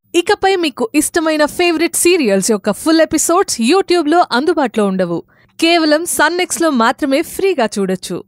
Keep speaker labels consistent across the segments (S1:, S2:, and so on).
S1: ఇకపై మీకు ఇష్టమైన ఫేవరెట్ సీరియల్స్ యొక్క ఫుల్ ఎపిసోడ్స్ యూట్యూబ్లో అందుబాటులో ఉండవు కేవలం సన్నెక్స్లో మాత్రమే ఫ్రీగా చూడొచ్చు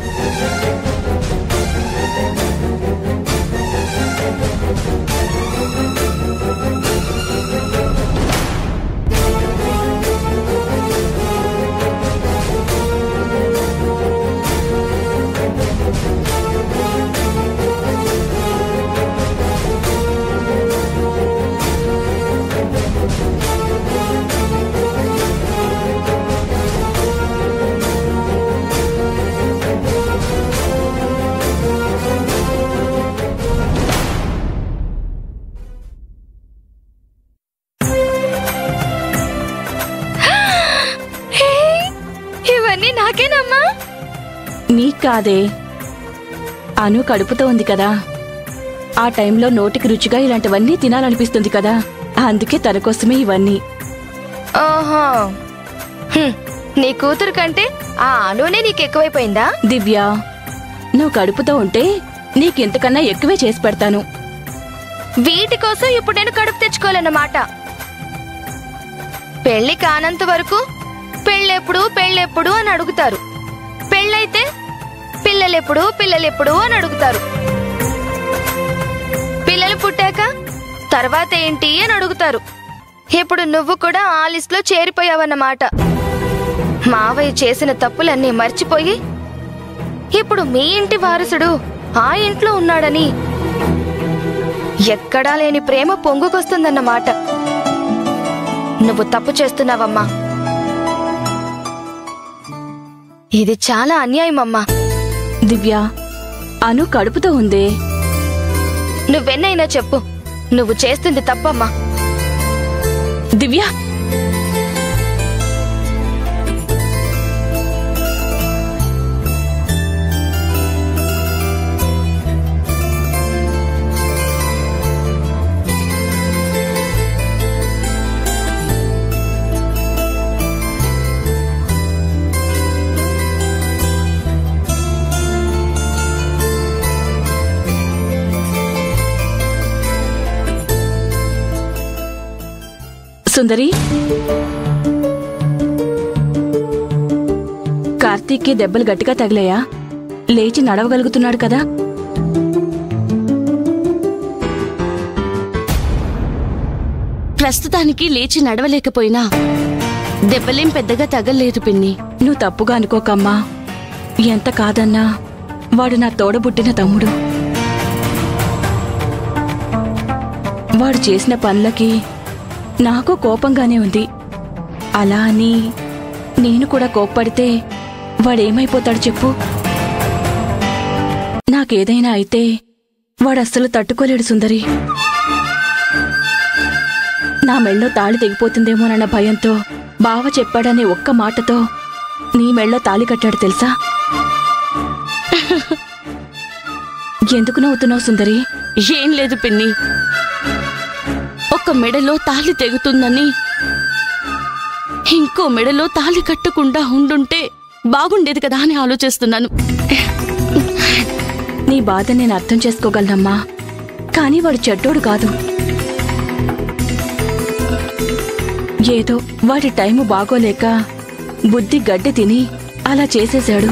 S2: హే, ఇవన్నీ నాకేనమ్మా
S3: నీకు కాదే అను కడుపుతో ఉంది కదా ఆ టైంలో నోటికి రుచిగా ఇలాంటివన్నీ తినాలనిపిస్తుంది కదా అందుకే తన కోసమే ఇవన్నీ
S2: ఓహో హ్మ్, నీ కూతురు కంటే ఆ అనునే నీకు ఎక్కువైపోయిందా
S3: దివ్య నువ్వు కడుపుతో ఉంటే నీకింతకన్నా ఎక్కువే చేసి పెడతాను
S2: వీటి కోసం ఇప్పుడు నేను కడుపు తెచ్చుకోవాలన్నమాట పెళ్లి కానంత వరకు పెళ్ళెప్పుడు పెళ్ళెప్పుడు అని అడుగుతారు పెళ్ళైతే పిల్లలెప్పుడు పిల్లలెప్పుడు అని అడుగుతారు పిల్లలు పుట్టాక తర్వాత ఏంటి అని అడుగుతారు ఇప్పుడు నువ్వు కూడా ఆ లిస్ట్ లో చేరిపోయావన్నమాట మావయ్య చేసిన తప్పులన్నీ మర్చిపోయి ఇప్పుడు మీ ఇంటి వారసుడు ఆ ఇంట్లో ఉన్నాడని ఎక్కడా లేని ప్రేమ పొంగుకొస్తుందన్నమాట నువ్వు తప్పు చేస్తున్నావమ్మా ఇది చాలా అన్యాయం అమ్మా
S3: దివ్య అను కడుపుతో ఉందే
S2: నువ్వెన్నైనా చెప్పు నువ్వు చేస్తుంది తప్పమ్మా
S3: దివ్య సుందరి కార్తీక్కి దెబ్బలు గట్టిగా తగిలాయా లేచి నడవగలుగుతున్నాడు కదా
S4: ప్రస్తుతానికి లేచి నడవలేకపోయినా దెబ్బలేం పెద్దగా తగలేదు పిన్ని
S3: నువ్వు తప్పుగా అనుకోకమ్మా ఎంత కాదన్నా వాడు నా తోడబుట్టిన తమ్ముడు వాడు చేసిన పనులకి నాకు కోపంగానే ఉంది అలా అని నేను కూడా కోప్పడితే వాడేమైపోతాడు చెప్పు నాకేదైనా అయితే వాడస్సలు తట్టుకోలేడు సుందరి నా మెళ్ళో తాళి తెగిపోతుందేమోనన్న భయంతో బావ చెప్పాడనే ఒక్క మాటతో నీ మెళ్ళో తాళి కట్టాడు తెలుసా ఎందుకు నవ్వుతున్నావు సుందరి
S4: ఏం లేదు పిన్ని ఒక మెడలో తాళి తెగుతుందని ఇంకో మెడలో తాళి కట్టకుండా ఉండుంటే బాగుండేది కదా అని ఆలోచిస్తున్నాను
S3: నీ బాధ నేను అర్థం చేసుకోగలనమ్మా కానీ వాడు చెడ్డోడు కాదు ఏదో వాడి టైము బాగోలేక బుద్ధి గడ్డి తిని అలా చేసేశాడు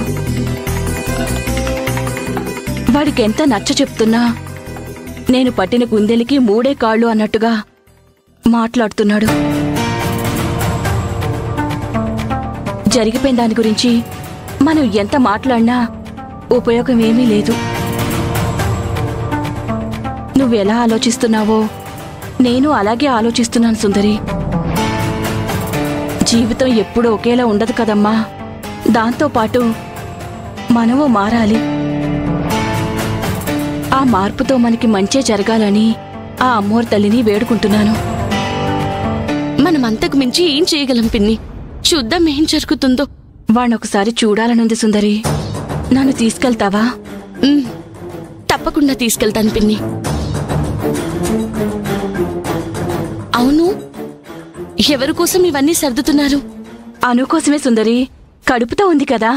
S3: వాడికెంత నచ్చ చెప్తున్నా నేను పట్టిన కుందెలికి మూడే కాళ్ళు అన్నట్టుగా మాట్లాడుతున్నాడు జరిగిపోయిన దాని గురించి మనం ఎంత మాట్లాడినా ఉపయోగం ఏమీ లేదు నువ్వెలా ఆలోచిస్తున్నావో నేను అలాగే ఆలోచిస్తున్నాను సుందరి జీవితం ఎప్పుడూ ఒకేలా ఉండదు కదమ్మా దాంతోపాటు మనము మారాలి ఆ మార్పుతో మనకి మంచే జరగాలని ఆ అమ్మోరు తల్లిని వేడుకుంటున్నాను
S4: మనం అంతకు మించి ఏం చేయగలం పిన్ని చూద్దాం ఏం జరుగుతుందో
S3: వాణ్ణొకసారి చూడాలనుంది సుందరి నన్ను తీసుకెళ్తావా
S4: ఉమ్, తప్పకుండా తీసుకెళ్తాను పిన్ని అవును ఎవరి కోసం ఇవన్నీ సర్దుతున్నారు
S3: అనుకోసమే సుందరి కడుపుతో ఉంది కదా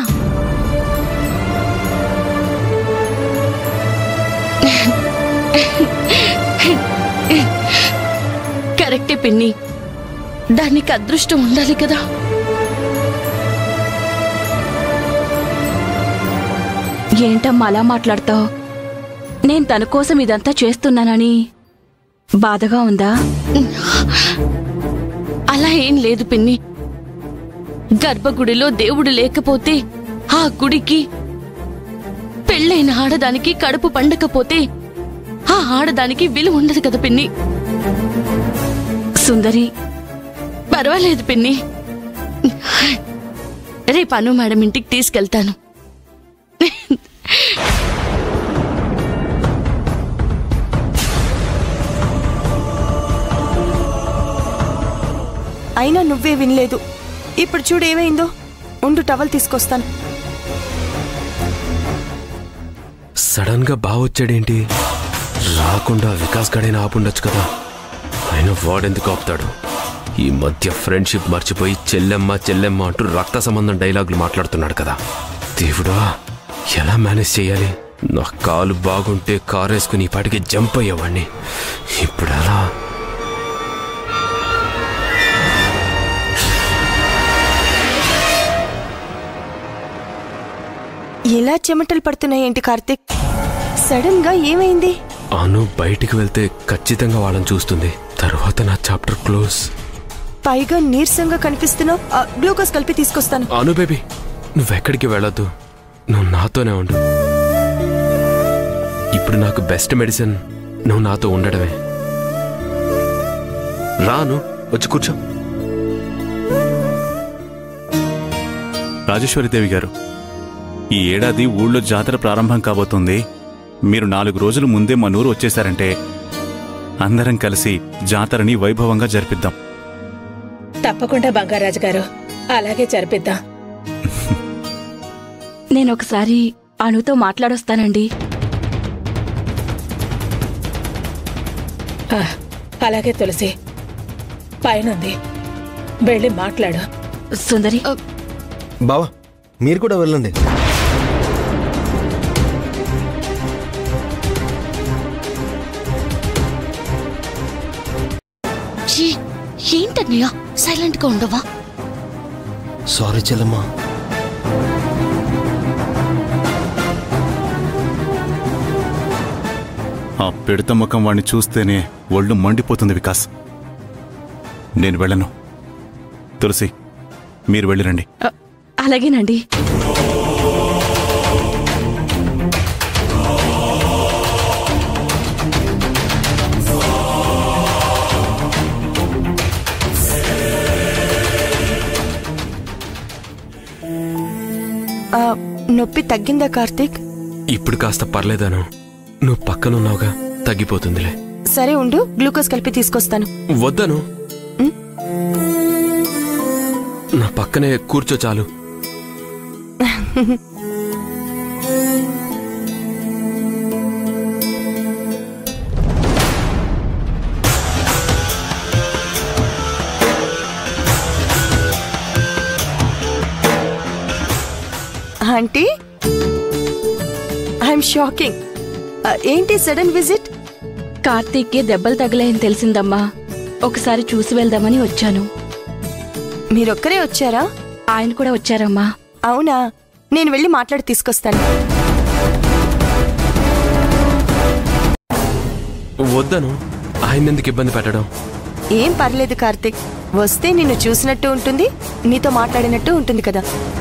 S4: కరెక్టే పిన్ని దానికి అదృష్టం ఉండాలి కదా
S3: ఏంటమ్మా అలా మాట్లాడతావు నేను తన కోసం ఇదంతా చేస్తున్నానని బాధగా ఉందా
S4: అలా ఏం లేదు పిన్ని గర్భగుడిలో దేవుడు లేకపోతే ఆ గుడికి పెళ్ళైన ఆడదానికి కడుపు పండకపోతే ఆ ఆడదానికి విలువ ఉండదు కదా పిన్ని
S3: సుందరి
S4: పర్వాలేదు పిన్ని రేపు అను మేడం ఇంటికి తీసుకెళ్తాను
S5: అయినా నువ్వే వినలేదు ఇప్పుడు చూడు ఏమైందో ఉండు టవల్ తీసుకొస్తాను
S6: సడన్ గా బావ వచ్చాడేంటి రాకుండా వికాస్ గడైనా ఆపుండొచ్చు కదా ఆయన వాడెందుకు ఆపుతాడు ఈ మధ్య ఫ్రెండ్షిప్ మర్చిపోయి చెల్లెమ్మ చెల్లెమ్మ అంటూ రక్త సంబంధం డైలాగులు మాట్లాడుతున్నాడు కదా దేవుడా ఎలా మేనేజ్ చేయాలి నా కాలు బాగుంటే కారు వేసుకుని ఈ పాటికి జంప్ అయ్యేవాడిని ఇప్పుడు ఎలా
S5: ఎలా చెమటలు పడుతున్నాయేంటి కార్తిక్ సడన్ గా ఏమైంది
S6: అను బయటికి వెళ్తే ఖచ్చితంగా వాళ్ళని చూస్తుంది తర్వాత నా చాప్టర్ క్లోజ్
S5: పైగా నీరసంగా కనిపిస్తున్నావు ఆ, గ్లూకోజ్ కలిపి తీసుకొస్తాను
S6: అను బేబీ నువ్వెక్కడికి వెళ్ళొద్దు నువ్వు నాతోనే ఉండు ఇప్పుడు నాకు బెస్ట్ మెడిసిన్ నువ్వు నాతో ఉండడమే రాను వచ్చి కూర్చో
S7: రాజేశ్వరిదేవి గారు ఈ ఏడాది ఊళ్ళో జాతర ప్రారంభం కాబోతుంది మీరు నాలుగు రోజుల ముందే మా నూరు వచ్చేశారంటే అందరం కలిసి జాతరని వైభవంగా జరిపిద్దాం
S8: తప్పకుండా బంగారాజు గారు అలాగే జరిపిద్దాం
S3: నేను ఒకసారి అణుతో మాట్లాడొస్తానండి
S8: ఆ, అలాగే తులసి పైనుంది వెళ్ళి మాట్లాడు
S3: సుందరి
S9: బావా మీరు కూడా వెళ్ళండి
S4: ఛీ, ఏంటన్నయ్య సైలెంట్ గా ఉండవా
S9: సారీ చెల్లమ్మా
S7: ఆ పిడత ముఖం వాణ్ణి చూస్తేనే ఒళ్ళు మండిపోతుంది వికాస్ నేను వెళ్ళను తులసి మీరు వెళ్ళిరండి
S3: అ, అలాగేనండి
S5: ఆ, నొప్పి తగ్గిందా కార్తిక్
S6: ఇప్పుడు కాస్త పర్లేదను నువ్వు పక్కనున్నావుగా తగ్గిపోతుందిలే
S5: సరే ఉండు గ్లూకోజ్ కలిపి తీసుకొస్తాను
S6: వద్దను
S5: ఉం?
S6: నా పక్కనే కూర్చో చాలు
S5: ఆంటీ ఐఎమ్ షాకింగ్ ఏంటి సడన్ విజిట్
S3: కార్తీక్కి దెబ్బలు తగిలాయని తెలిసిందమ్మా ఒకసారి చూసి వెళ్దామని వచ్చాను
S5: మీరొక్కరే వచ్చారా
S3: ఆయన కూడా వచ్చారమ్మా
S5: అవునా నేను వెళ్ళి మాట్లాడి తీసుకొస్తాను
S6: వద్దను ఆయన ఎందుకు ఇబ్బంది పెట్టడం
S5: ఏం పర్లేదు కార్తిక్ వస్తే నిన్ను చూసినట్టు ఉంటుంది నీతో మాట్లాడినట్టు ఉంటుంది కదా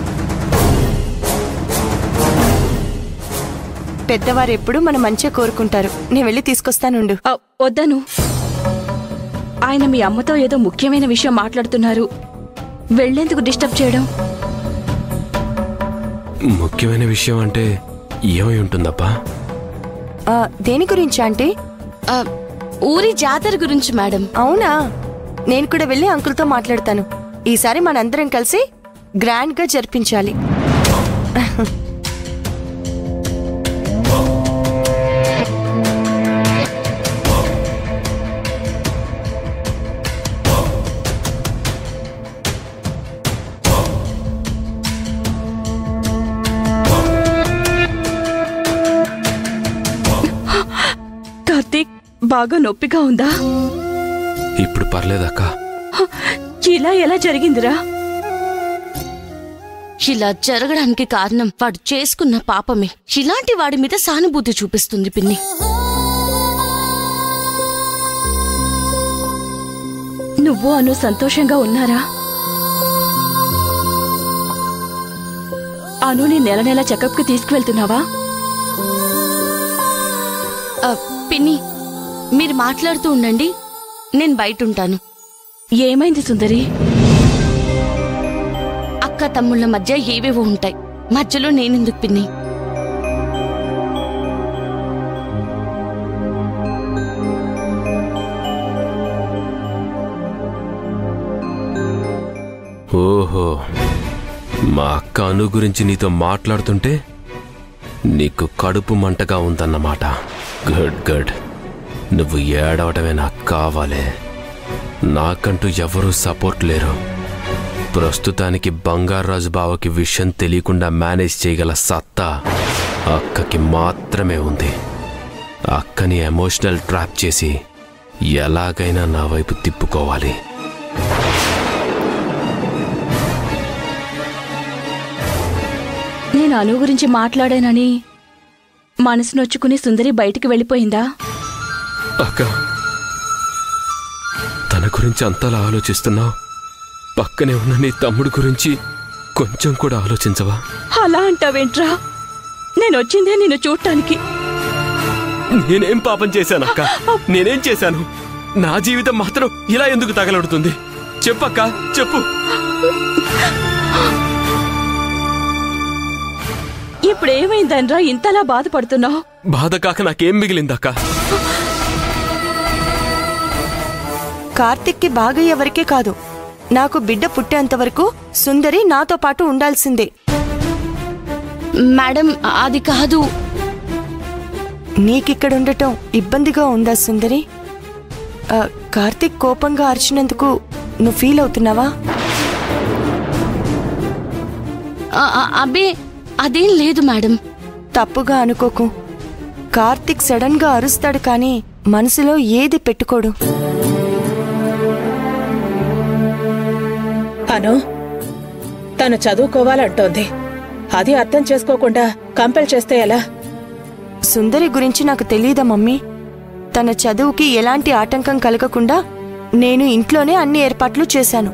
S5: పెద్దవారు ఎప్పుడు మన మంచిగా కోరుకుంటారు నేను వెళ్ళి తీసుకొస్తానుండు
S3: అ, వద్దను ఆయన మీ అమ్మతో ఏదో ముఖ్యమైన విషయం మాట్లాడుతున్నారు వెళ్ళేందుకు డిస్టర్బ్ చేయడం
S6: ముఖ్యమైన విషయం అంటే ఏమై ఉంటుందప్పా
S5: ఆ, దేని గురించి అంటే
S4: ఆ, ఊరి జాతర గురించి మేడం
S5: అవునా నేను కూడా వెళ్ళి అంకుల్తో మాట్లాడతాను ఈసారి మనందరం కలిసి గ్రాండ్గా జరిపించాలి
S3: కార్తీక్ బాగా నొప్పిగా ఉందా
S6: ఇప్పుడు పర్లేదక్క
S3: ఇలా ఎలా జరిగిందిరా
S4: ఇలా జరగడానికి కారణం వాడు చేసుకున్న పాపమే ఇలాంటి వాడి మీద సానుభూతి చూపిస్తుంది పిన్ని
S3: నువ్వు అను సంతోషంగా ఉన్నారా అనుని నెల నెల చెకప్కి తీసుకువెళ్తున్నావా
S4: ఆ, పిన్ని మీరు మాట్లాడుతూ ఉండండి నేను బయట ఉంటాను
S3: ఏమైంది సుందరి
S4: అక్క తమ్ముళ్ళ మధ్య ఏవేవో ఉంటాయి మధ్యలో నేనెందుకు పిన్ని
S6: ఓహో మా అక్క అను గురించి నీతో మాట్లాడుతుంటే నీకు కడుపు మంటగా ఉందన్నమాట గుడ్ గుడ్ నువ్వు ఏడవటమే నాకు కావాలే నాకంటూ ఎవరూ సపోర్ట్ లేరు ప్రస్తుతానికి బంగారాజు బావకి విషయం తెలియకుండా మేనేజ్ చేయగల సత్తా అక్కకి మాత్రమే ఉంది అక్కని ఎమోషనల్ ట్రాప్ చేసి ఎలాగైనా నా వైపు తిప్పుకోవాలి
S3: నేను అను గురించి మాట్లాడానని మనసు నొచ్చుకుని సుందరి బయటికి వెళ్ళిపోయిందా
S6: అక్క తన గురించి అంతలా ఆలోచిస్తున్నావు పక్కనే ఉన్న నీ తమ్ముడు గురించి కొంచెం కూడా ఆలోచించవా
S3: అలా అంటావేంట్రా నేను వచ్చిందే నిన్ను చూడటానికి
S6: నేనేం పాపం చేశానక్క నేనేం చేశాను నా జీవితం మాత్రం ఇలా ఎందుకు తగలడుతుంది చెప్పక్క చెప్పు
S3: ఇప్పుడు ఏమైందనరా ఇంతలా బాధపడుతున్నావు
S6: బాధ కాక నాకేం మిగిలిందక్క
S5: కార్తిక్కి బాగయ్యే వరకే కాదు నాకు బిడ్డ పుట్టేంత వరకు సుందరి నాతో పాటు ఉండాల్సిందే
S4: మేడం అది కాదు
S5: నీకిక్కడుండటం ఇబ్బందిగా ఉందా సుందరి ఆ, కార్తిక్ కోపంగా అరిచినందుకు నువ్వు ఫీల్ అవుతున్నావా
S4: ఆ, ఆ, అబ్బే అదేం లేదు మేడం
S5: తప్పుగా అనుకోకు కార్తిక్ సడన్ గా అరుస్తాడు కానీ మనసులో ఏది పెట్టుకోడు
S8: అను తను చదువుకోవాలంటోంది అది అర్థం చేసుకోకుండా కంపెల్ చేస్తే ఎలా
S5: సుందరి గురించి నాకు తెలియదా మమ్మీ తన చదువుకి ఎలాంటి ఆటంకం కలగకుండా నేను ఇంట్లోనే అన్ని ఏర్పాట్లు చేశాను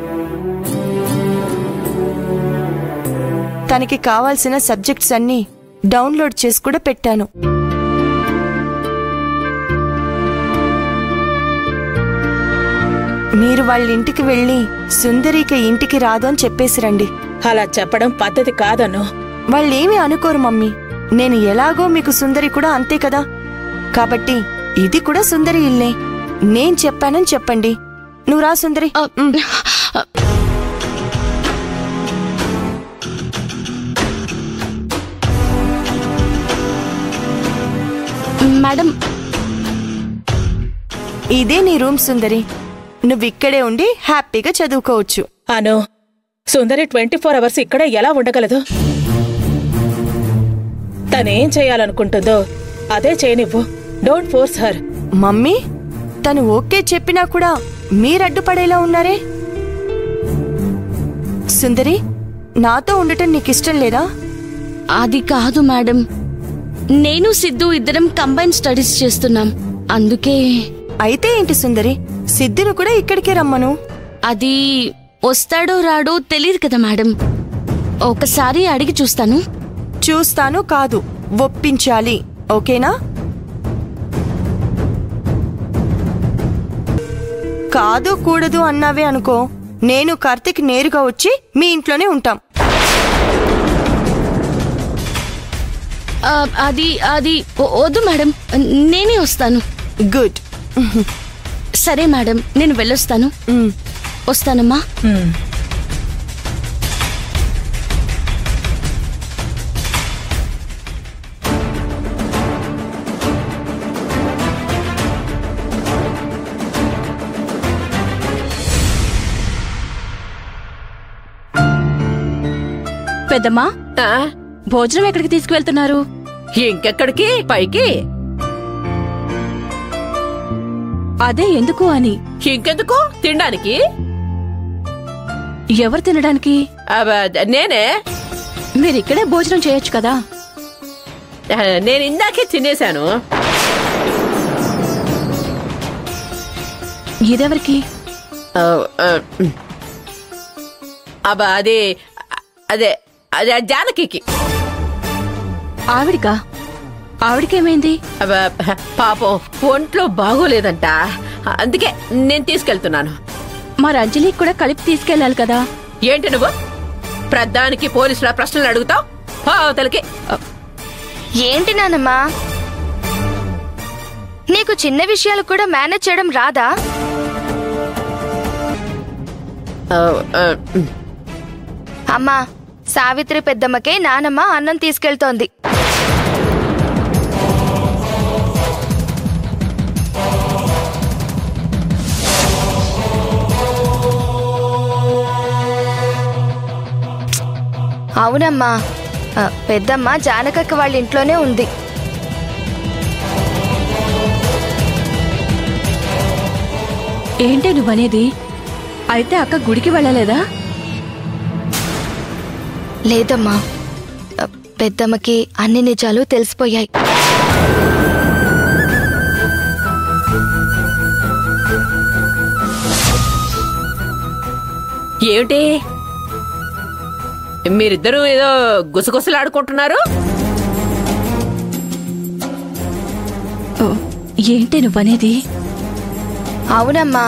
S5: తనకి కావాల్సిన సబ్జెక్ట్స్ అన్నీ డౌన్లోడ్ చేసి కూడా పెట్టాను మీరు వాళ్ళ ఇంటికి వెళ్ళి సుందరికి ఇంటికి రాదు అని చెప్పేసి రండి
S8: అలా చెప్పడం పద్ధతి కాదను
S5: వాళ్ళేమీ అనుకోరు మమ్మీ నేను ఎలాగో మీకు సుందరి కూడా అంతే కదా కాబట్టి ఇది కూడా సుందరి ఇల్లే నేను చెప్పానని చెప్పండి నువ్వు రా సుందరి ఉమ్.
S4: మేడం
S5: ఇదే నీ రూమ్ సుందరి నువ్వు ఇక్కడే ఉండి హ్యాపీగా చదువుకోవచ్చు
S8: Anu Sundari twenty four hours ఇక్కడే ఎలా ఉండగలదు తనేం చేయాలనుకుంటుందో అదే చేయనివ్వు డోంట్ ఫోర్స్ హర్
S5: మమ్మీ తను ఓకే చెప్పినా కూడా మీరడ్డుపడేలా ఉన్నారే సుందరి నాతో ఉండటం నీకిష్టం లేదా
S4: అది కాదు మేడం నేను సిద్ధు ఇద్దరం కంబైన్ స్టడీస్ చేస్తున్నాం అందుకే
S5: అయితే ఏంటి సుందరి సిద్ధిని కూడా ఇక్కడికే రమ్మను
S4: అది వస్తాడో రాడో తెలియదు కదా మేడం ఒకసారి అడిగి చూస్తాను
S5: చూస్తాను కాదు ఒప్పించాలి ఓకేనా కాదు కూడదు అన్నావే అనుకో నేను కార్తిక్ నేరుగా వచ్చి మీ ఇంట్లోనే ఉంటాం
S4: ఆ, అది అది వ- వద్దు మేడం నేనే వస్తాను
S5: గుడ్
S4: సరే మేడం నేను వెళ్ళొస్తాను వస్తానమ్మా
S3: పెద్దమ్మా భోజనం ఎక్కడికి తీసుకువెళ్తున్నారు
S10: ఇంకెక్కడికి పైకి
S3: అదే ఎందుకు అని
S8: ఇంకెందుకు తినడానికి
S3: ఎవరు తినడానికి
S8: అబ్బ, నేనే
S3: మీరిక్కడే భోజనం చేయొచ్చు కదా
S8: ఆ, నేను ఇందాకే తినేశాను
S3: ఇదెవరికి
S8: ఆ, ఆ, ఉమ్. అబ్బా అది అదే అదే జానకికి
S3: ఆవిడికా ఆవిడికేమైంది
S8: అబ్బా, పాపం ఒంట్లో బాగోలేదంట అందుకే నేను తీసుకెళ్తున్నాను
S3: మరి అంజలికి కూడా కలిపి తీసుకెళ్ళాలి కదా
S8: ఏంటి నువ్వు ప్రధానికి పోలీసుల ప్రశ్నలు అడుగుతావు అవతలకి
S2: ఏంటి నానమ్మా నీకు చిన్న విషయాలు కూడా మేనేజ్ చేయడం రాదా
S8: ఆ, ఆ, ఉమ్.
S2: అమ్మా సావిత్రి పెద్దమ్మకే నానమ్మ అన్నం తీసుకెళ్తోంది అవునమ్మా ఆ, పెద్దమ్మ జానకక్క వాళ్ళ ఇంట్లోనే ఉంది
S3: ఏంటే నువ్వనేది అయితే అక్క గుడికి వెళ్ళలేదా
S2: లేదమ్మా ఆ, పెద్దమ్మకి అన్ని నిజాలు తెలిసిపోయాయి
S8: ఏమిటి మీరిద్దరూ ఏదో గుసగుసలాడుకుంటున్నారు
S3: ఓ, ఏంటే నువ్వనేది
S2: అవునమ్మా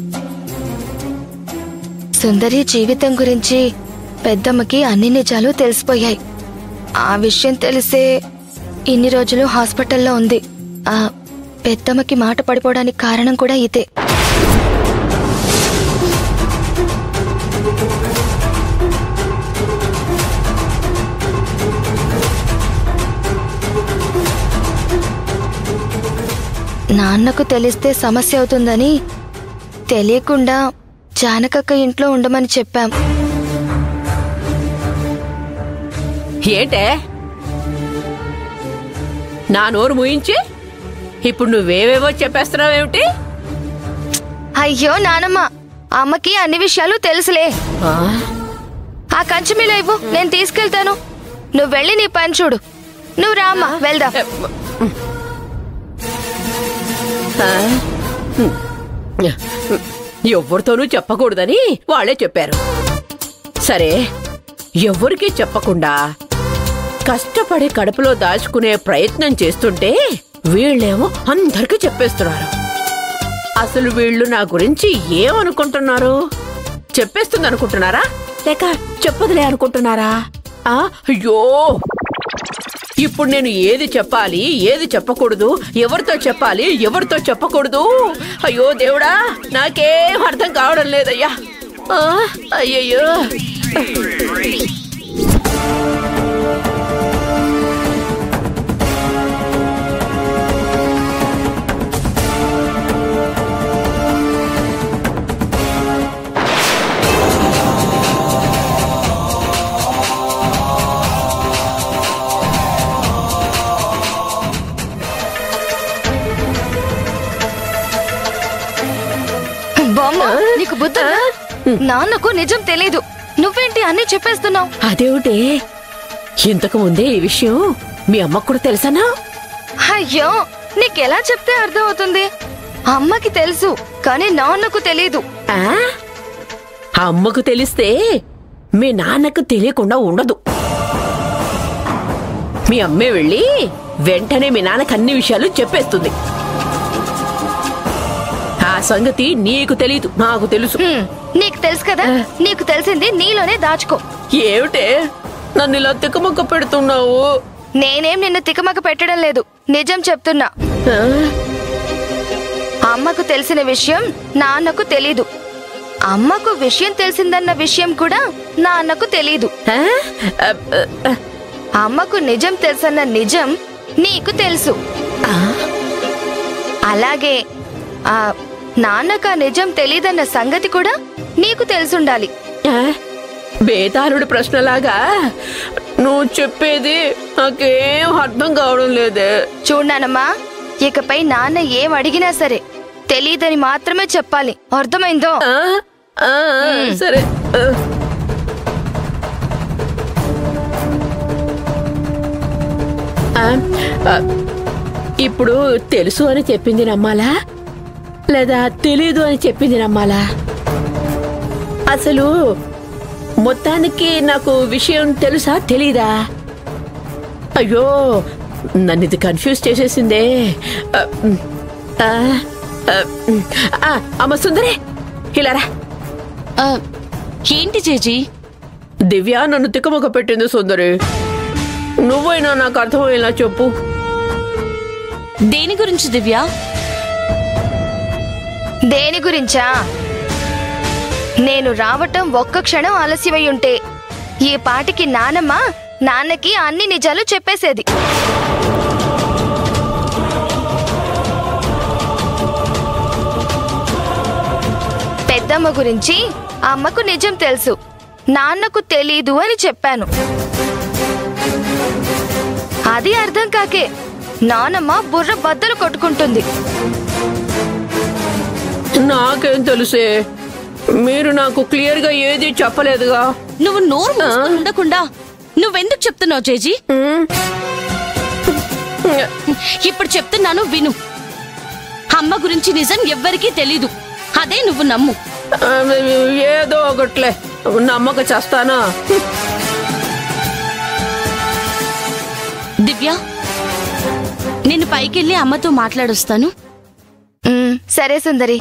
S2: సుందరి జీవితం గురించి పెద్దమ్మకి అన్ని నిజాలు తెలిసిపోయాయి ఆ విషయం తెలిసే ఇన్ని రోజులు హాస్పిటల్లో ఉంది ఆ పెద్దమ్మకి మాట పడిపోవడానికి కారణం కూడా ఇదే నాన్నకు తెలిస్తే సమస్య అవుతుందని తెలియకుండా జానకక్క ఇంట్లో ఉండమని చెప్పాం
S8: ఏంటే నా నోరు ముయించి ఇప్పుడు నువ్వేవేవో చెప్పేస్తున్నావేమిటి
S2: అయ్యో నానమ్మ అమ్మకి అన్ని విషయాలు తెలుసులే
S8: ఆ?
S2: ఆ కంచె మీద ఇవ్వు నేను తీసుకెళ్తాను నువ్వు వెళ్ళి నీ పని చూడు నువ్వు రామ్మా వెళ్దాం
S8: ఆ? ఎవరితోనూ చెప్పకూడదని వాళ్ళే చెప్పారు సరే ఎవరికీ చెప్పకుండా కష్టపడి కడుపులో దాచుకునే ప్రయత్నం చేస్తుంటే వీళ్ళేమో అందరికీ చెప్పేస్తున్నారు అసలు వీళ్ళు నా గురించి ఏమనుకుంటున్నారు చెప్పేస్తుంది అనుకుంటున్నారా లేక చెప్పదులే అనుకుంటున్నారా ఆ అయ్యో ఇప్పుడు నేను ఏది చెప్పాలి ఏది చెప్పకూడదు ఎవరితో చెప్పాలి ఎవరితో చెప్పకూడదు అయ్యో దేవుడా నాకేం అర్థం కావడం లేదయ్యా ఆ, అయ్యయ్యో
S2: బొమ్మ నీకు బుద్ధి ఉందా? నాన్నకు నిజం తెలీదు నువ్వేంటి అన్ని చెప్పేస్తున్నావు
S8: అదేమిటే ఇంతకు ముందే ఈ విషయం మీ అమ్మకు కూడా తెలుసానా
S2: అయ్యో నీకెలా చెప్తే అర్థమవుతుంది అమ్మకి తెలుసు కానీ నాన్నకు తెలీదు
S8: ఆ? ఆ అమ్మకు తెలిస్తే మీ నాన్నకు తెలియకుండా ఉండదు మీ అమ్మే వెళ్ళి వెంటనే మీ నాన్నకు అన్ని విషయాలు చెప్పేస్తుంది ఆ సంగతి నీకు తెలీదు నాకు తెలుసు
S2: హ్మ్, నీకు తెలుసు కదా నీకు తెలిసింది నీలోనే దాచుకో
S8: ఏమిటే నన్ను ఇలా తిక్కమొక్క పెడుతున్నావు
S2: నేనేం నిన్ను తికమక పెట్టడం లేదు నిజం చెప్తున్నా
S8: ఆ?
S2: అమ్మకు తెలిసిన విషయం నాన్నకు తెలీదు అమ్మకు విషయం తెలిసిందన్న విషయం కూడా నాన్నకు తెలీదు
S8: ఆ? ఆ, ఆ,
S2: అమ్మకు నిజం తెలుసన్న నిజం నీకు తెలుసు
S8: ఆ?
S2: అలాగే ఆ నాన్నకు ఆ నిజం తెలీదన్న సంగతి కూడా నీకు తెలుసుండాలి
S8: ఆ? బేతాళుడి ప్రశ్నలాగా నువ్వు చెప్పేది నాకేం అర్థం కావడం లేదే
S2: చూడనానమ్మా ఇకపై నాన్న ఏం అడిగినా సరే తెలీదని మాత్రమే చెప్పాలి అర్థమైందో
S8: ఆ, ఆ, సరే ఆ. ఆ, ఆ, ఇప్పుడు తెలుసు అని చెప్పింది నమ్మాలా లేదా తెలీదు అని చెప్పింది నమ్మాలా అసలు మొత్తానికి నాకు విషయం తెలుసా తెలీదా అయ్యో నన్ను ఇది కన్ఫ్యూజ్ చేసేసిందే ఆ, ఆ, ఆ, ఆ, అమ్మ సుందరి ఇలా రా
S4: ఆ, ఏంటి జేజీ
S8: దివ్య నన్ను తిక్కమొక పెట్టింది సుందరి నువ్వైనా నాకు అర్థమయ్యేలా చెప్పు
S4: దేని గురించి దివ్య
S2: దేని గురించా నేను రావటం ఒక్క క్షణం ఆలస్యమై ఉంటే ఈ పాటికి నానమ్మ నాన్నకి అన్ని నిజాలు చెప్పేసేది పెద్దమ్మ గురించి అమ్మకు నిజం తెలుసు నాన్నకు తెలీదు అని చెప్పాను అది అర్థం కాకే నానమ్మ బుర్ర బద్దలు కొట్టుకుంటుంది
S8: నాకేం తెలుసే మీరు నాకు క్లియర్ గా ఏది చెప్పలేదుగా
S4: నువ్వు నోరు మూసుకొని ఉండకుండా నువ్వెందుకు చెప్తున్నావు జేజీ ఇప్పుడు చెప్తున్నాను విను అమ్మ గురించి నిజం ఎవ్వరికీ తెలీదు అదే నువ్వు నమ్ము
S8: ఆ, ఏదో ఒకట్లే నమ్మక చేస్తానా
S4: దివ్య నేను పైకెళ్ళి అమ్మతో మాట్లాడొస్తాను
S2: ఉమ్, సరే సుందరి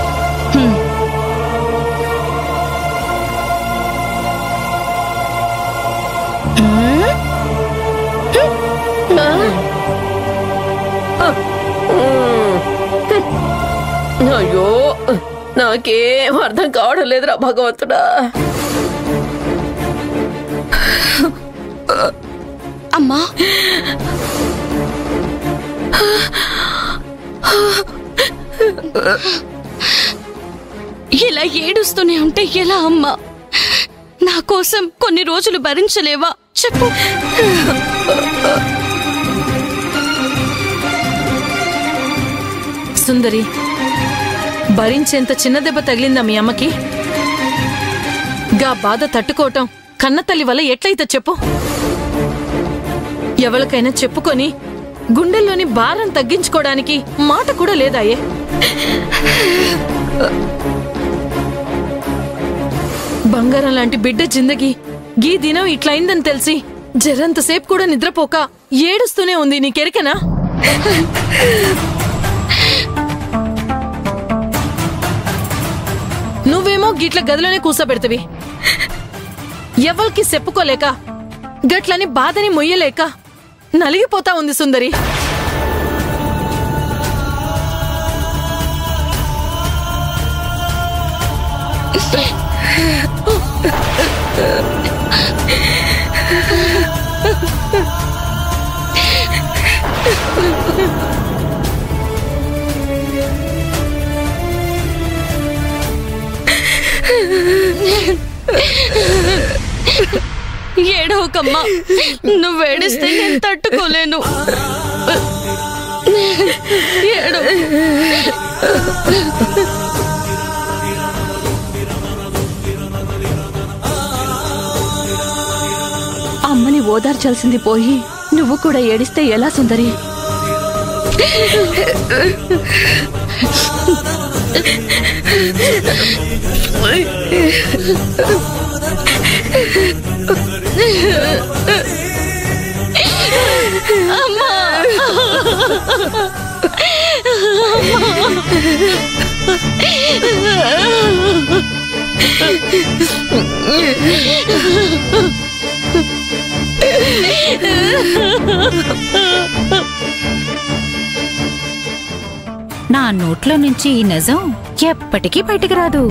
S8: అయ్యో నాకేం అర్థం కావడం లేదురా భగవంతుడా
S4: అమ్మా ఇలా ఏడుస్తూనే ఉంటే ఎలా అమ్మా నా కోసం కొన్ని రోజులు భరించలేవా చెప్పు
S1: సుందరి భరించేంత చిన్న దెబ్బ తగిలిందా మీ అమ్మకి గా బాధ తట్టుకోవటం కన్నతల్లి వల్ల ఎట్లయితే చెప్పు ఎవరికైనా చెప్పుకొని గుండెల్లోని భారం తగ్గించుకోవడానికి మాట కూడా లేదాయే బంగారం లాంటి బిడ్డ జిందగీ గీ దినం ఇట్లయిందని తెలిసి జరంతసేపు కూడా నిద్రపోక ఏడుస్తూనే ఉంది నీకెరికనా నువ్వేమో గిట్ల గదిలోనే కూసబెడతవి ఎవరికి చెప్పుకోలేక గట్లని బాధని మొయ్యలేక నలిగిపోతా ఉంది సుందరి
S4: ఏడవకమ్మా నువ్వు ఏడిస్తే నేను తట్టుకోలేను ఏడవ
S3: అమ్మని ఓదార్చాల్సింది పోయి నువ్వు కూడా ఏడిస్తే ఎలా సుందరి
S10: నా నోట్లో నుంచి ఈ నిజం ఎప్పటికీ బయటికి రాదు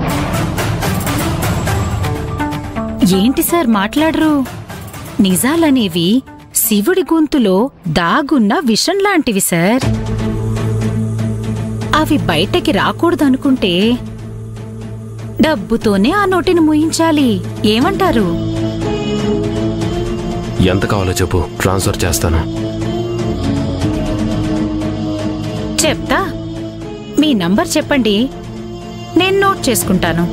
S10: ఏంటి సార్ మాట్లాడరు నిజాలనేవి శివుడి గొంతులో దాగున్న విషం లాంటివి సార్ అవి బయటకి రాకూడదనుకుంటే డబ్బుతోనే ఆ నోటిని ముయించాలి ఏమంటారు
S6: ఎంత కావాలో చెప్పు ట్రాన్స్ఫర్ చేస్తాను
S10: చెప్తా మీ నంబర్ చెప్పండి నేను నోట్ చేసుకుంటాను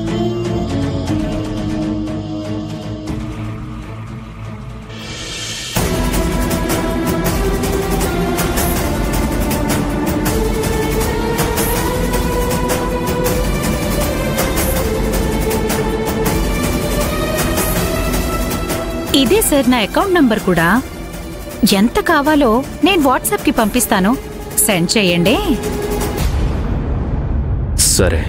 S10: ఇదే సార్ నా అకౌంట్ నంబర్ కూడా ఎంత కావాలో నేను వాట్సాప్కి పంపిస్తాను సెండ్ చేయండి
S6: సరే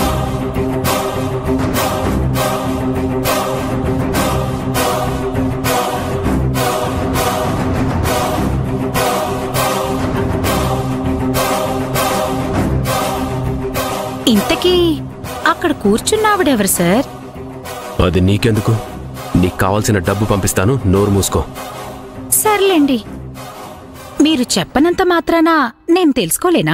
S10: ఇంతకీ అక్కడ కూర్చున్నావిడెవరు సార్
S6: అది నీకెందుకు నీకు కావాల్సిన డబ్బు పంపిస్తాను నోరు మూసుకో
S10: సర్లేండి మీరు చెప్పనంత మాత్రాన నేను తెలుసుకోలేనా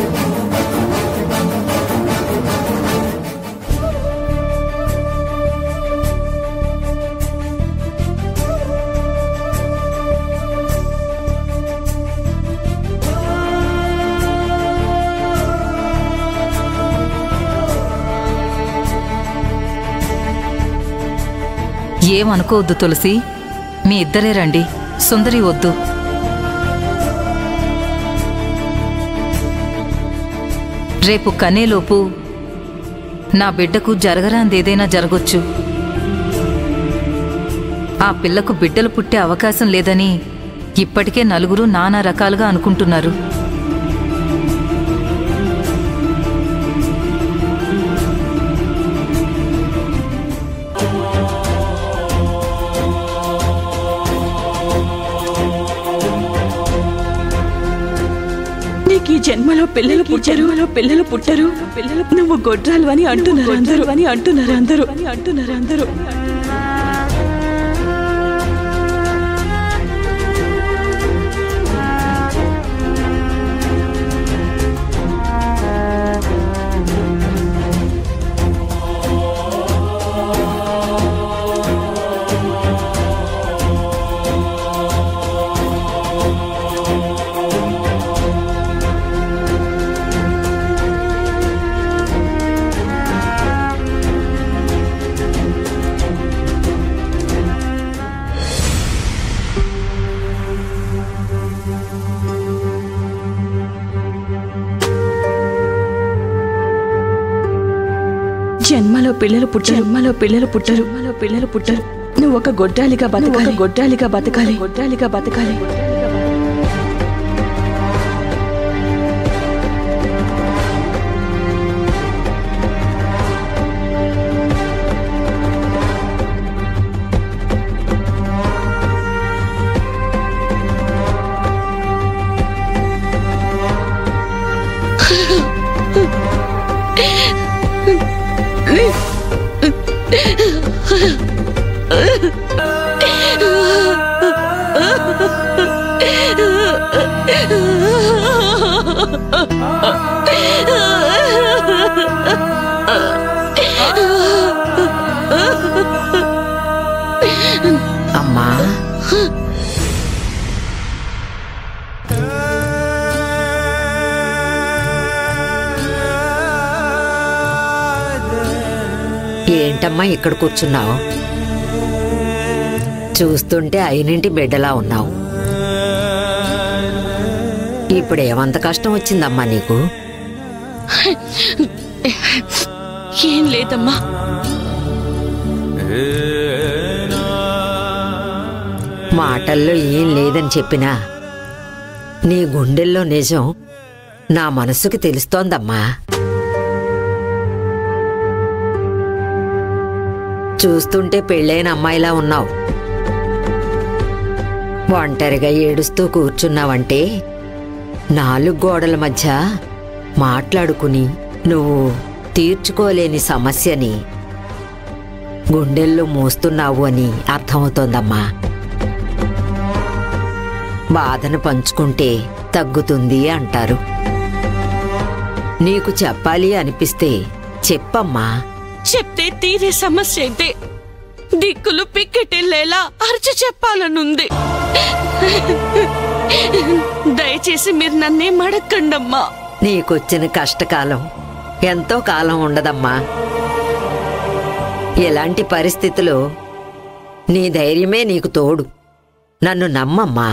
S11: ఏమనుకోవద్దు తులసి మీ ఇద్దరే రండి సుందరి వద్దు రేపు కనేలోపు నా బిడ్డకు జరగరాందేదైనా జరగొచ్చు ఆ పిల్లకు బిడ్డలు పుట్టే అవకాశం లేదని ఇప్పటికే నలుగురు నానా రకాలుగా అనుకుంటున్నారు
S3: నీకు ఈ జన్మలో పిల్లలు పుట్టరు పిల్లలు పుట్టరు పిల్లలు నువ్వు గొడ్రాలు అని అంటున్నారు అందరూ అని అంటున్నారు అందరూ అని అంటున్నారు అందరూ జన్మలో పిల్లలు పుట్టరు జన్మలో పిల్లలు పుట్టరు జన్మలో పిల్లలు పుట్టరు నువ్వు ఒక గొడ్రాలిగా బతకాలి గొడ్రాలిగా బతకాలి గొడ్రాలిగా బతకాలి
S11: అమ్మా
S12: ఏంటమ్మా ఇక్కడ కూర్చున్నావు చూస్తుంటే అయినింటి బిడ్డలా ఉన్నావు ఇప్పుడు ఏమంత కష్టం వచ్చిందమ్మా నీకు
S4: ఏం లేదమ్మా
S12: మాటల్లో ఏం లేదని చెప్పినా నీ గుండెల్లో నిజం నా మనసుకి తెలుస్తోందమ్మా చూస్తుంటే పెళ్ళైన అమ్మాయిలా ఉన్నావు ఒంటరిగా ఏడుస్తూ కూర్చున్నావంటే నాలుగు గోడల మధ్య మాట్లాడుకుని నువ్వు తీర్చుకోలేని సమస్యని గుండెల్లో మోస్తున్నావు అని అర్థమవుతోందమ్మా బాధను పంచుకుంటే తగ్గుతుంది అంటారు నీకు చెప్పాలి అనిపిస్తే చెప్పమ్మా
S4: చెప్తే తీరే సమస్య అయితే దిక్కులు పిక్కెటెళ్ళేలా అరిచి చెప్పాలనుంది దయచేసి మీరు నన్నేం అడగండమ్మా
S12: నీకొచ్చిన కష్టకాలం ఎంతో కాలం ఉండదమ్మా ఇలాంటి పరిస్థితిలో నీ ధైర్యమే నీకు తోడు నన్ను నమ్మమ్మా